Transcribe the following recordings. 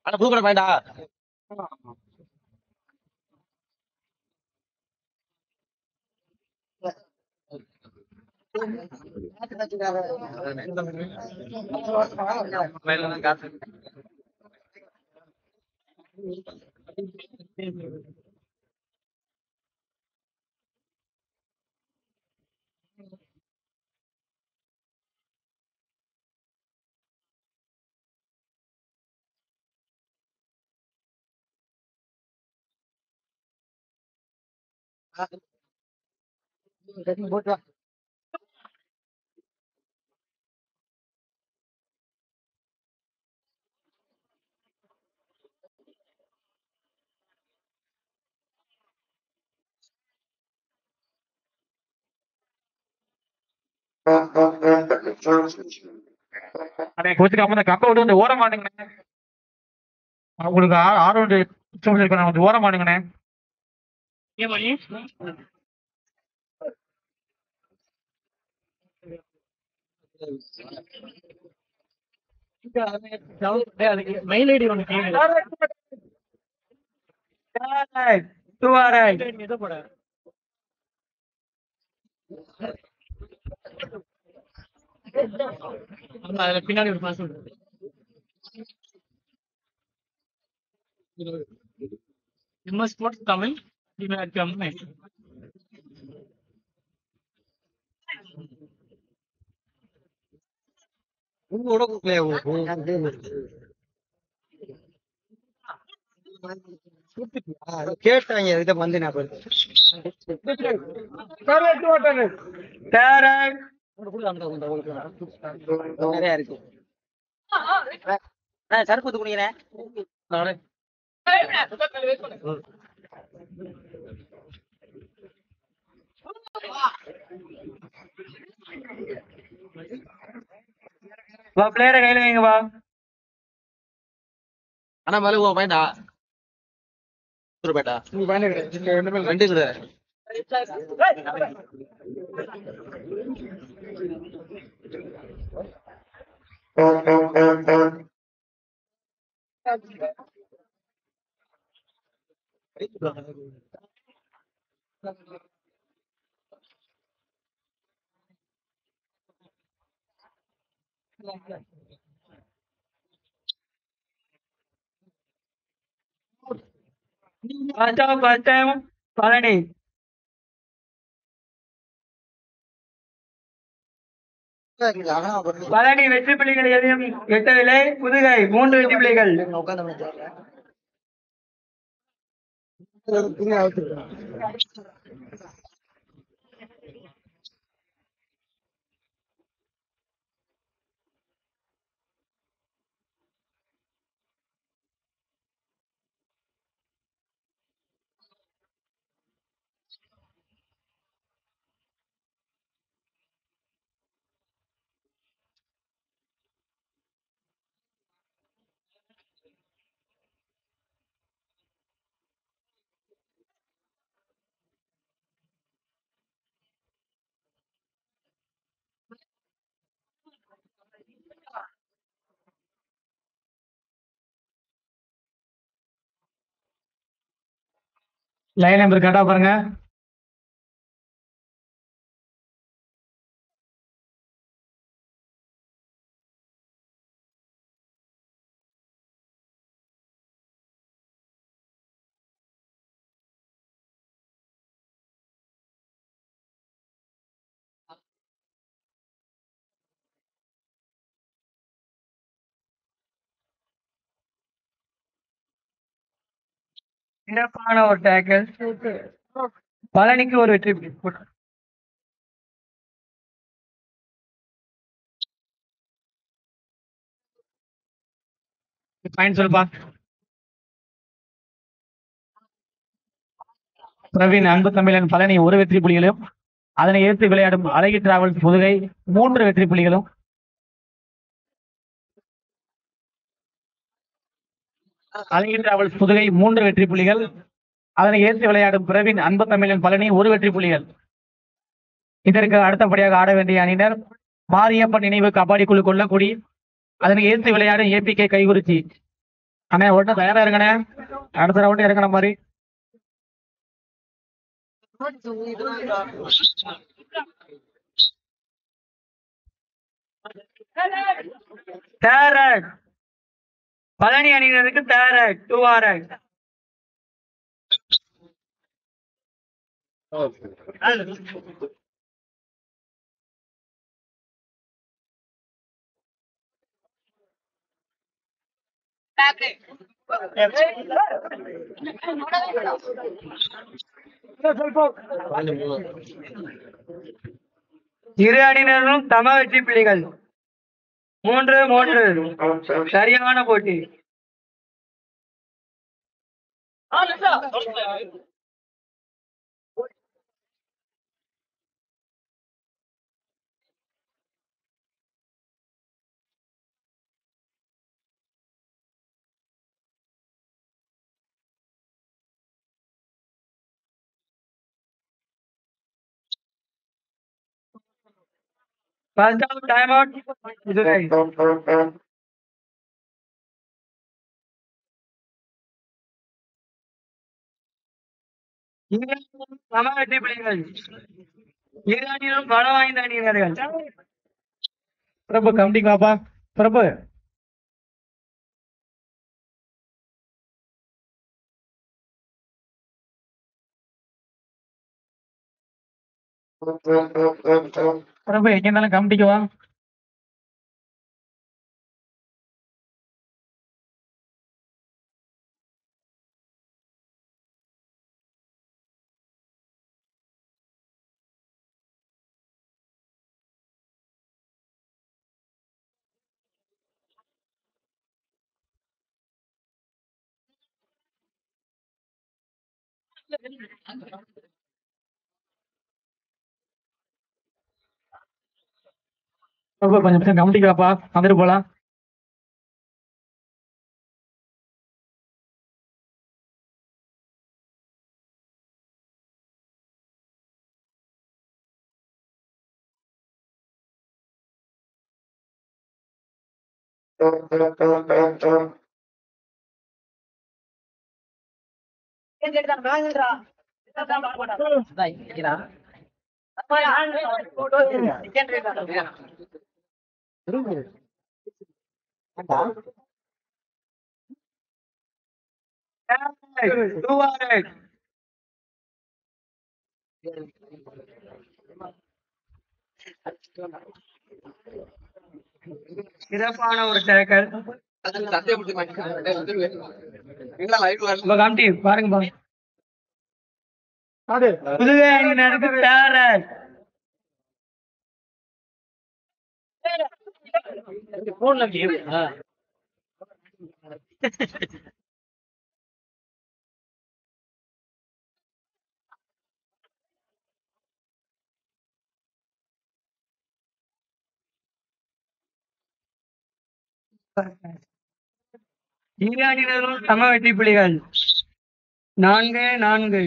ஆனா புது கடை பாயிண்டா அண்ணே கோச்சுக்காம இந்த கப்பை விட்டு வந்து ஓர மாட்டேங்கண்ணே உங்களுக்கு ஆ- ஆறு ஒன்று உச்சம் இருக்கணும் கொஞ்சம் ஓர மாட்டேங்கண்ணே ஏன் மணி மெயில் ஐடி ஒன்று துவாராய் எதை போட ஆமா அதுல பின்னாடி ஒரு password MS sports Tamil Gmail கேட்டாங்க இதை வந்து நான் நிறைய இருக்கு சரக்கு ஊத்து குடிக்கிறேன் வா பிளேயரை கையில வைங்க வா ஆனா மேல உன் பாயிண்டா பாயிண்டா ரெண்டு கிடையாது first first time Palani Palani வெற்றி புள்ளிகள் எதையும் எட்டவில்லை புதுகை மூன்று வெற்றி புள்ளிகள் லைன் நம்பர் கரெக்டா பாருங்க சிறப்பான ஒரு டேக்கல் பழனிக்கு ஒரு வெற்றி புள்ளி. பாயிண்ட் சொல்லுப்பா பிரவீன் அன்பு தமிழன் பழனி ஒரு வெற்றி புள்ளிகளும் அதனை எதிர்த்து விளையாடும் அழகி டிராவல்ஸ் புதுகை மூன்று வெற்றி புள்ளிகளும் அழகி டிராவல்ஸ் புதுகை மூன்று வெற்றி புள்ளிகள் அதனை ஏற்று விளையாடும் பிரவீன் அன்பு தமிழன் பழனி ஒரு வெற்றி புள்ளிகள் இதற்கு அடுத்தபடியாக ஆட வேண்டிய அணியினர் மாரியப்பன் நினைவு கபாடி குழு கொள்ளக்குடி அதனை ஏற்று விளையாடும் ஏபிகே கைகுறிச்சி அண்ணே உடனே தயாரா இருங்கண்ணே அடுத்த ரவுண்ட் இறங்கின மாதிரி தேரட் பழனி அணியினருக்கு தேரட் டூ ஆரட் இரு அணியினரும் சம வெற்றி புள்ளிகள் மூன்று மூன்று சரியான போட்டி ஃபர்ஸ்ட் அவுட் டைம் அவுட் இதுவே இரு அணியினரும் சம வெற்றி புள்ளிகள் இரு அணியினரும் பலம் வாய்ந்த அணியினர்கள் பிரபு கமிட்டிக்கு வாப்பா பிரபு பிரபு எங்க இருந்தாலும் கமிட்டிக்கு வா பிரபு கொஞ்சம் நிமிஷம் கமிட்டிக்கு வாப்பா வந்துட்டு போலாம் Two hundred. சிறப்பான ஒரு டேக்கல் இப்ப கமிட்டி பாருங்க பாருங்க புதுவை அணியினருக்கு டேரட் இரு அணியினரும் சம வெற்றி புள்ளிகள் நான்கு நான்கு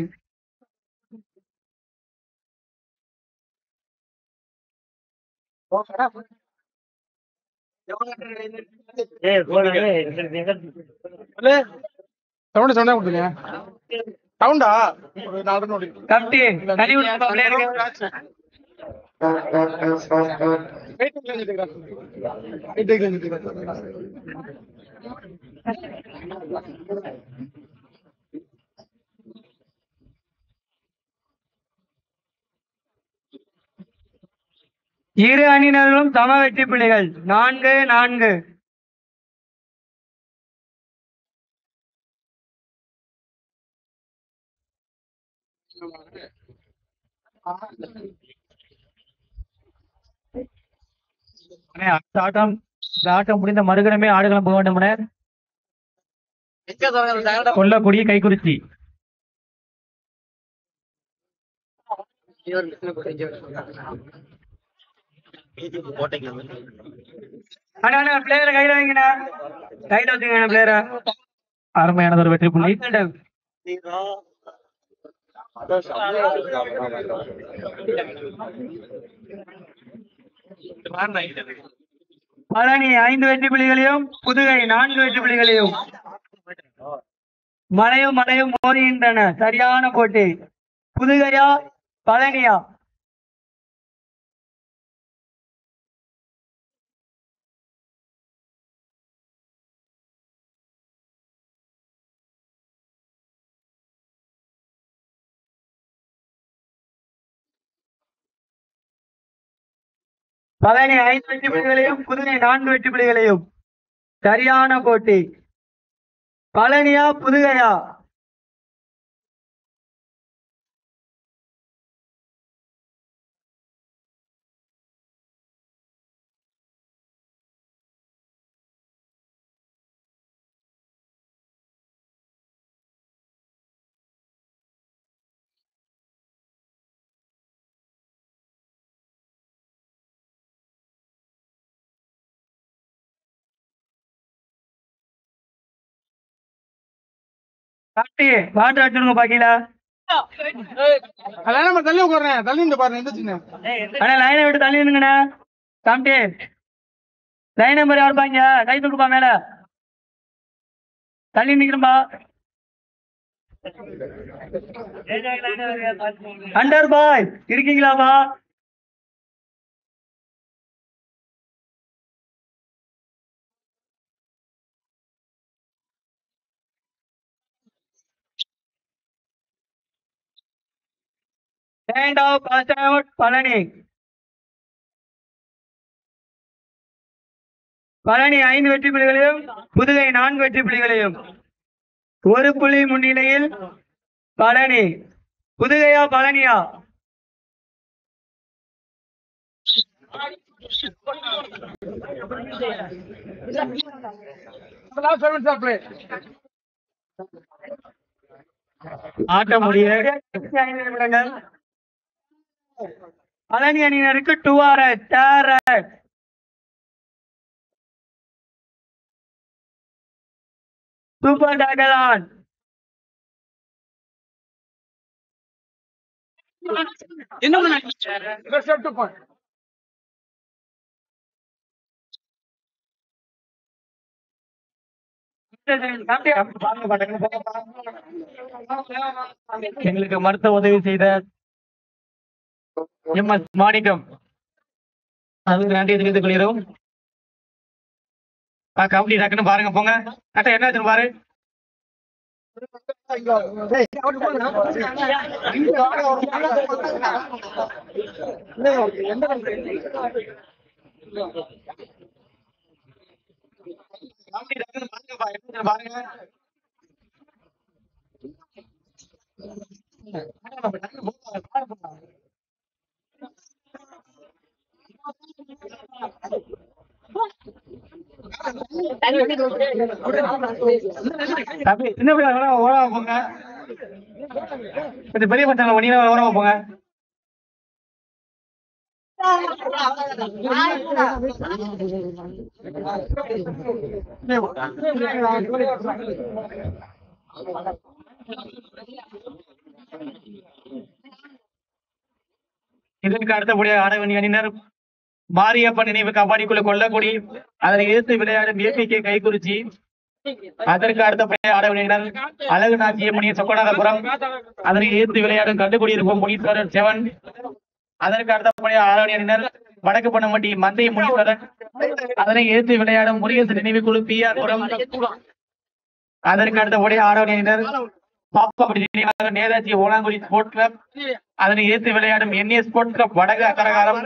சவுண்ட் சவுண்டா கொடுத்துங்க சவுண்டா ஒரு நாலு நோடி கமிட்டி தனி விடுப்பா பிள்ளையாருக்கு இரு அணியினரும் சம வெற்றி புள்ளிகள் நான்கு நான்கு அண்ணே, அடுத்த ஆட்டம் இந்த ஆட்டம் முடிந்த மறுகணமே ஆடுகளம் போக வேண்டும் கொல்லக்குடி கைக்குறிச்சி அண்ணா அண்ணா பிளேயரை கையில வைங்கண்ணா கையில வச்சுங்க பிளேயரை அருமையானது ஒரு வெற்றி புள்ளி பழனி ஐந்து வெற்றி புள்ளிகளையும் புதுகை நான்கு வெற்றி புள்ளிகளையும் மலையும் மலையும் மோதுகின்றன சரியான போட்டி புதுகையா பழனியா பழனி ஐந்து வெற்றி புள்ளிகளையும் புதுகை நான்கு வெற்றி புள்ளிகளையும் சரியான போட்டி பழனியா புதுகையா காட்டி வாட்டர் அடிச்சுடுங்க பாக்கீங்களா அதான் நம்ம தள்ளி உட்காரேன் தள்ளி இந்த பாருங்க இந்த சின்ன அண்ணா லைனை விட்டு தள்ளி நின்னுங்கண்ணா காமிட்டி லைன் நம்பர் யார் பாங்க கை தூக்குப்பா மேல தள்ளி நிக்கிறம்பா அண்டர் பாய் இருக்கீங்களாப்பா Stand up, pass out, Palani Palani ஐந்து வெற்றி புள்ளிகளையும் புதுகை நான்கு வெற்றி புள்ளிகளையும் ஒரு புள்ளி முன்னிலையில் பழனி புதுகையா பழனியா லாஸ்ட் செவன் சார் பிளே ஆட்ட முடிய ஐந்து நிமிடங்கள் பழனி அணியினருக்கு டூ ஆர் தேர் சூப்பர் டாகலான் செட் டு பாயிண்ட் எங்களுக்கு மருத்துவ உதவி செய்த எம் எஸ் மாணிக்கம் அதுக்கு நன்றி தெரிவித்துக் கொள்கிறோம் ஆ, கபடி டக்குன்னு பாருங்க போங்க கரெக்டா என்ன ஆச்சுன்னு பாரு கபடி டக்குன்னு பாருங்கப்பா என்ன ஆச்சுன்னு பாருங்க டக்குன்னு போங்க, பாருங்க. தம்பி சின்ன பிள்ளை வேணா ஓடாம போங்க கொஞ்சம் பெரிய பசங்க ஒன்னீங்க ஓடாம போங்க இதற்கு அடுத்தபடியாக ஆடவணி அணியினர் மாரியப்பன் நினைவு கபாடிக்குள்ள கொல்லக்குடி அதனை எதிர்த்து விளையாடும் ஏபிகே கைக்குறிச்சி அதற்கு அடுத்தபடியாக ஆடவணியினர் அழகு நாச்சியமணி சொக்கநாதபுரம் அதனை எதிர்த்து விளையாடும் கண்டுகுடியிருப்போம் முனீஸ்வரன் செவன் அதற்கு அடுத்தபடியாக ஆடவணி அணியினர் வடக்கு பணமட்டி மந்தை முனீஸ்வரன் அதனை எதிர்த்து விளையாடும் முருகேசன் நினைவு குழு பி ஆர் புரம் அதற்கு அடுத்தபடியாக ஆடவணி அணியினர் பாப்பாப்படி நினைவாக நேதாஜி ஓலாங்குடி ஸ்போர்ட் கிளப் அதனை எதிர்த்து விளையாடும் என்ஏ ஸ்போர்ட்ஸ் கிளப் வடக்கு அக்கரகாரம்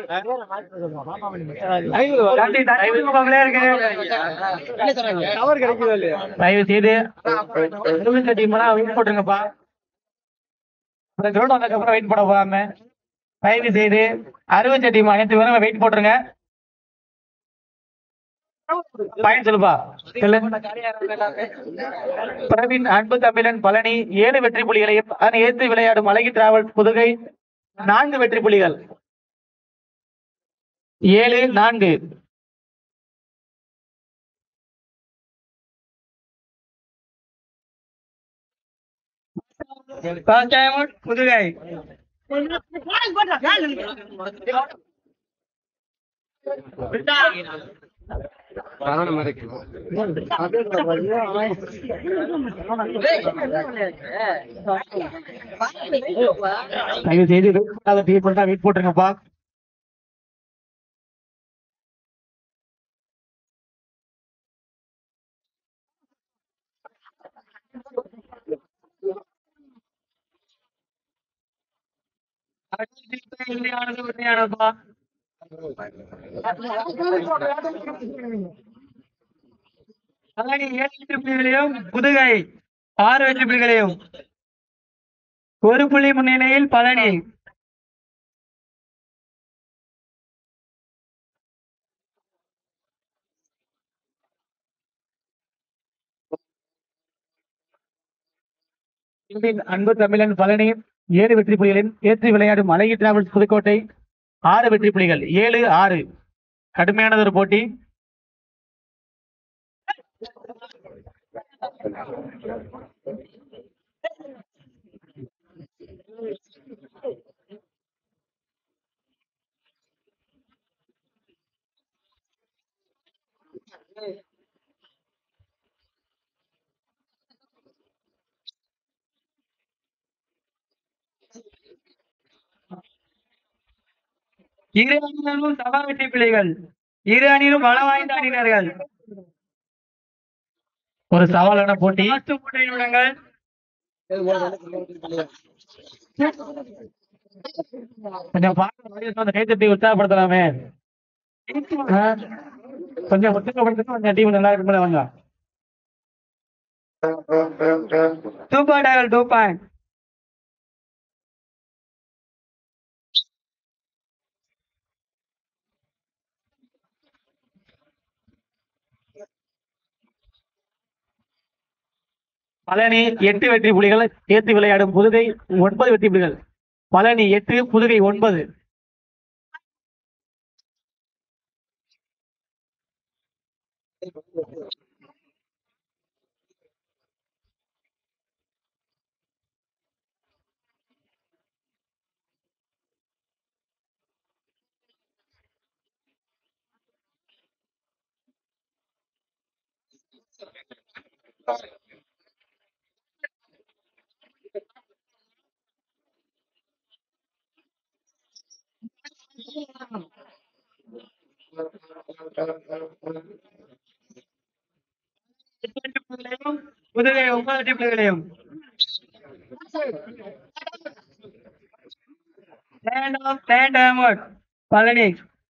தம்பி, தம்பி, உங்க விளையாடுங்க. டவர் கிடைக்குதா இல்லையா தயவு செய்து இருபத்தி டீம் வெயிட் போட்டுருங்கப்பா அந்த கிரௌண்ட் வந்ததுக்கப்புறம் வெயிட் போட போகாம தயவு செய்து அறுபத்தி டீம் அனைத்து பேரும் வெயிட் போட்டுருங்க பயன் சொல்லுப்பா சொல்லு பிரவீன் அன்பு தமிழன் பழனி ஏழு வெற்றி புள்ளிகளையும் அதனை ஏற்று விளையாடும் அழகி டிராவல் புதுகை நான்கு வெற்றி புள்ளிகள் ஏழு நான்கு First time out, புதுகை பரண மாதிரி தயவு செய்து வெயிட் டீ போட்டா வெயிட் போட்டுருங்கப்பா உண்மையானது உண்மையானதுப்பா பழனி ஏழு வெற்றி புள்ளிகளையும் புதுகை ஆறு வெற்றி புள்ளிகளையும் ஒரு புள்ளி முன்னிலையில் பழனி இன்றின் அன்பு தமிழன் பழனி ஏழு வெற்றி புலிகளின் ஏற்றி விளையாடும் அழகி டிராவல்ஸ் புதுக்கோட்டை ஆறு வெற்றி புலிகள் ஏழு ஆறு கடுமையானது ஒரு போட்டி இரு அணியினரும் சபா வெற்றி பிள்ளைகள் இரு அணியிலும் பலம் வாய்ந்த அணியினர்கள் ஒரு சவாலான போட்டி லாஸ்ட் மூன்று நிமிடங்கள் கொஞ்சம் பார்க்க அந்த கைத்தட்டி உற்சாகப்படுத்தலாமே ஆ? கொஞ்சம் உற்சாகப்படுத்தினா கொஞ்சம் டீம் நல்லா இருக்கும் வாங்க டூ பாயிண்ட் ஆகல் டூ பாயிண்ட் பழனி எட்டு வெற்றி புலிகள் ஏற்றி விளையாடும் புதுகை ஒன்பது வெற்றி புலிகள் பழனி எட்டு புதுகை ஒன்பது எட்டு வெற்றி புள்ளிகளையும் புதுகை ஒன்பது வெற்றி புள்ளிகளையும் Stand up, stand diamond. Palani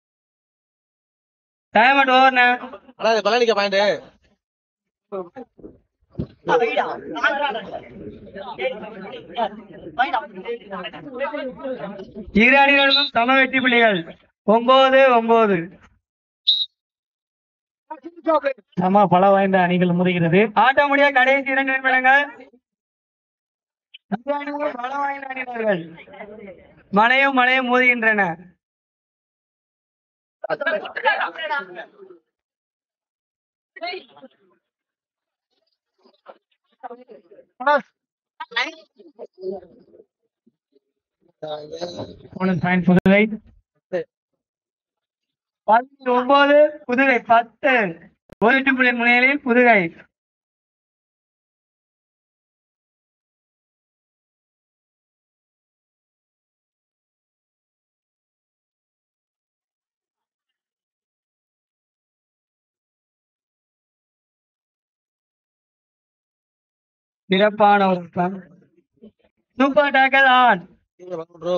diamond ஓவர்ண்ணே ஆனா இது பழனிக்க பாயிண்ட் இரு அணிகளும் சம வெற்றி புள்ளிகள் ஒன்பது ஒன்பது சம பல வாய்ந்த அணிகள் முதுகிறது ஆட்ட முடிய கடைசி இரண்டு நிமிடங்கள் இரு அணிகளும் பல வாய்ந்த அணியினர்கள் மழையும் மழையும் மோதுகின்றன பாயிண்ட் புதுகை பத்து ஒன்பது புதுகை பத்து ஒரு வெற்றி புள்ளி முன்னிலையில் புதுகை சிறப்பான ஒரு சூப்பர் டேக்கல் ஆன் ப்ரோ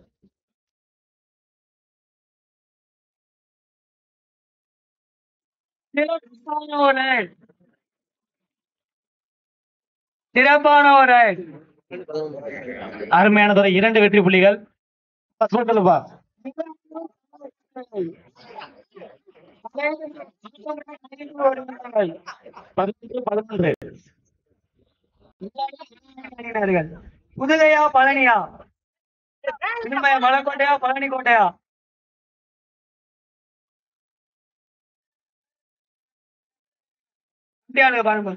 சிறப்பான ஒரு ரைட் சிறப்பான ஒரு ரைட் அருமையானதொரு இரண்டு வெற்றி புள்ளிகள் சொல்லுப்பா பதினொன்று பதினொன்று புதுகையா பழனியா திரும்ப மலைக்கோட்டையா பழனி கோட்டையா இந்தியாவுல பாருங்க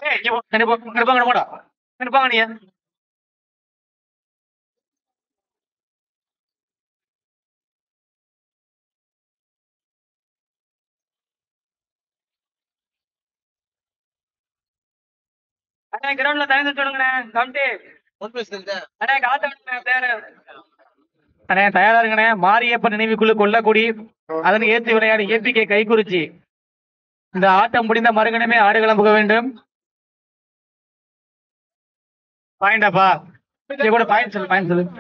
ஏய், இங்க போ, இங்க போ, இங்க போங்க, இங்க போடா. இங்க போங்க நீங்க. அண்ணா கிரவுண்ட்ல தயந்து சொல்லுங்கண்ணே கமிட்டி ஒன் பிளஸ் அண்ணா காத்த பேரு அண்ணே தயாரா இருக்கண்ணே மாரியப்பன் நினைவுக்குழு கொல்லக்குடி அதனை ஏற்றி விளையாடி ஏபிகே கைக்குறிச்சி இந்த ஆட்டம் முடிந்த மறுகணமே ஆடுகளம் புக வேண்டும் பாயிண்டாப்பா இங்க கூட பாயிண்ட் சொல்லு பாயிண்ட் சொல்லு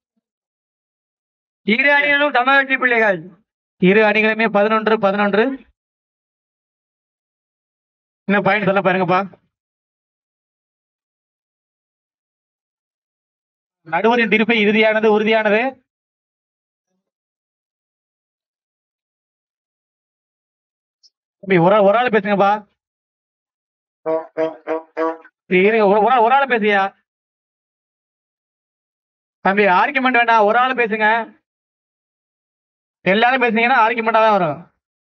இரு அணிகளும் சம வெற்றி புள்ளிகள் இரு அணிகளுமே பதினொன்று பதினொன்று இன்னும் பாயிண்ட் சொல்ல பாருங்கப்பா நடுவரின் தீர்ப்பு இறுதியானது உறுதியானது தம்பி, ஒரு ஆள் ஒரு ஆள் பேசுங்கப்பா இருங்க ஒரு ஒரு ஆள் ஒரு ஆள் பேசியா தம்பி ஆர்குமெண்ட் வேண்டாம் ஒரு ஆள் பேசுங்க எல்லாரும் பேசுனீங்கன்னா ஆர்குமெண்டா தான் வரும்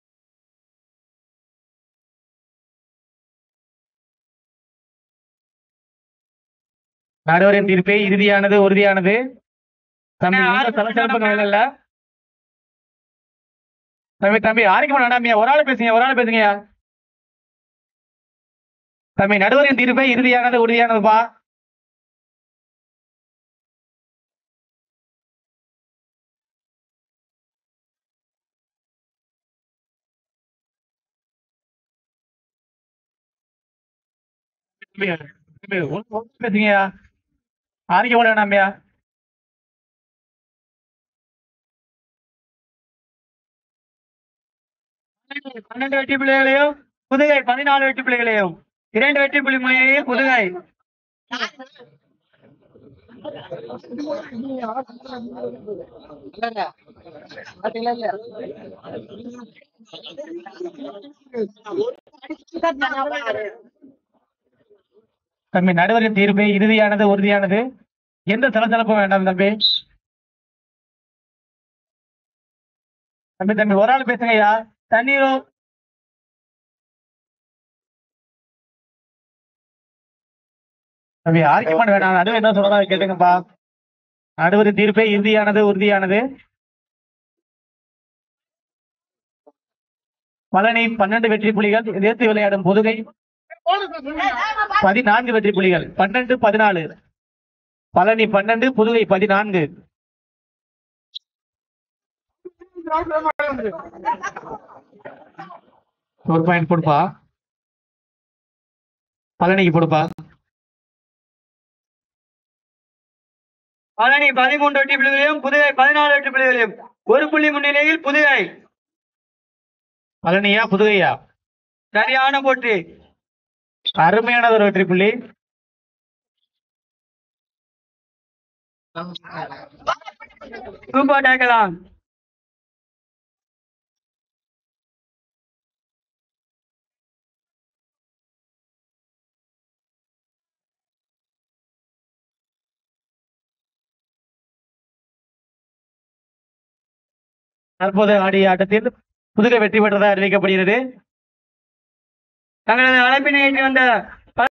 நடுவரின் தீர்ப்பே இறுதியானது உறுதியானது தம்பி எந்த சலசலப்பும் இல்ல தம்பி தம்பி ஆர்குமெண்ட் வேண்டாமியா ஒரு ஆள் பேசுங்க ஒரு ஆள் பேசுங்கயா தம்பி நடுவரின் தீர்ப்பே இறுதியானது உறுதியானதுப்பா தம்பி, தம்பி, ஒண்ணு- ஒண்ணு பேசுங்கயா ஆர்குமெண்ட் வேண்டாமியா பன்னெண்டு வெற்றி புள்ளிகளையும் புதுகை பதினாலு வெற்றி புள்ளிகளையும் இரண்டு வெற்றி புள்ளி முறையில் புதுகை தம்பி நடுவரின் தீர்ப்பு இறுதியானது உறுதியானது எந்த சலசலப்பும் வேண்டாம் தம்பி தம்பி தம்பி ஒரு ஆள் பேசுங்கய்யா தண்ணீரும் தம்பி ஆர்குமெண்ட் வேண்டாம் நடுவர் என்ன சொல்றதா கேட்டுங்கப்பா நடுவரின் தீர்ப்பே இறுதியானது உறுதியானது பழனி பன்னெண்டு வெற்றி புலிகள் எதிர்த்து விளையாடும் புதுகை பதினான்கு வெற்றி புலிகள் பன்னெண்டு பதினாலு பழனி பன்னெண்டு புதுகை பதினான்கு ஒரு பாயிண்ட் கொடுப்பா பழனிக்கு கொடுப்பா பழனி பதிமூன்று வெற்றி புள்ளிகளையும் புதுகை பதினாலு வெற்றி புள்ளிகளையும் ஒரு புள்ளி முன்னிலையில் புதுகை பழனியா புதுகையா சரியான போட்டி அருமையானது ஒரு வெற்றி புள்ளி சூப்பர் டேக்கலாம் தற்போது ஆடிய ஆட்டத்தில் புதுகை வெற்றி பெற்றதாக அறிவிக்கப்படுகிறது தங்களது அழைப்பினை ஏற்றி வந்த